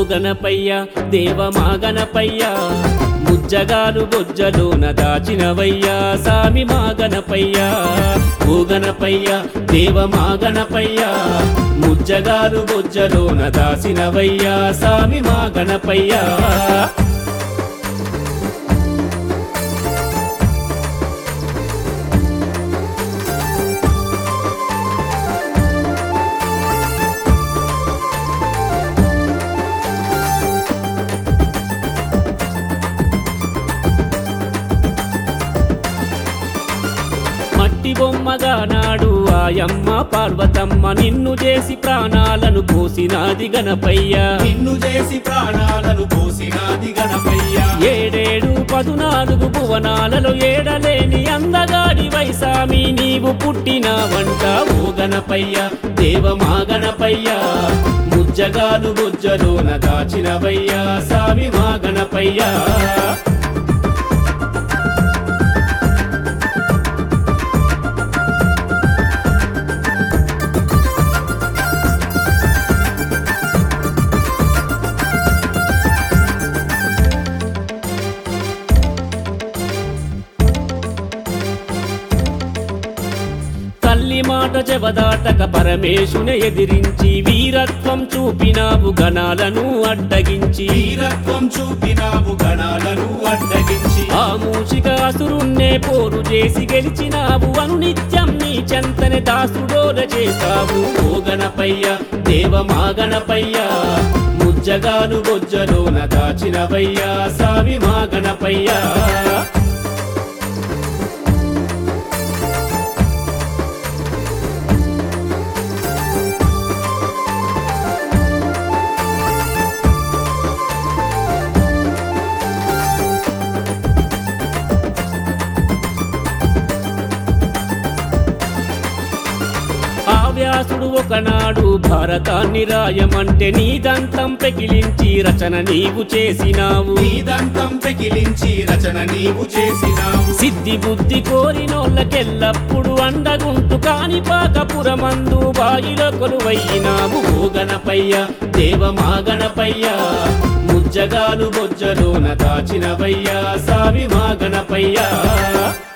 గణపయ్య దేవ మా గణపయ్య ముజ్జగాలు బొజ్జలోన దాచినవయ్యా సామి మా గణపయ్య ఓ గణపయ్య దేవ మా గణపయ్య ముజ్జగాలు బొజ్జలోన దాచినవయ్యా సామి మా గణపయ్య మట్టి బొమ్మగా నాడు ఆయమ్మ పార్వతమ్మ నిన్ను చేసి ప్రాణాలను పోసినాది గణపయ్య నిన్ను చేసి ప్రాణాలను పోసినాది గణపయ్య ఏడేడు పదునాలుగు భువనాలలో ఏడలేని అందగాడి వైసామి నీవు పుట్టిన వంట ఓ గణపయ్య దేవ మా గణపయ్య ముజ్జగాలు బుజ్జలోన దాచినవయ్యా సామి మా గణపయ్య తల్లి మాట చెవదాటక పరమేశుని ఎదిరించి వీరత్వం చూపినావు గణాలను అడ్డగించి వీరత్వం చూపినావు గణాలను అడ్డగించి ఆ మూషిక అసురున్నే పోరు చేసి గెలిచినావు అను నిత్యం నీ చెంతనే దాసుడోల చేశావు ఓ గణపయ్య దేవ మా గణపయ్య ముజ్జగాలు బొజ్జలోన దాచినవయ్యా సామి మా గణపయ్య ఆ వ్యాసుడు ఒకనాడు భారతాన్ని రాయమంటే నీదంతం పెకిలించి రచన నీవు చేసినావు నీదంతం పెకిలించి రచన నీవు చేసినావు సిద్ధి బుద్ధి కోరినోళ్ళకెల్లప్పుడు అండగుంటు కాని పాకపురమందు బాయిలో కొలువయ్యినావు ఓ గణపయ్య దేవ మా గణపయ్య ముజ్జగాలు బొజ్జలోన దాచినవయ్యా సామి మా గణపయ్య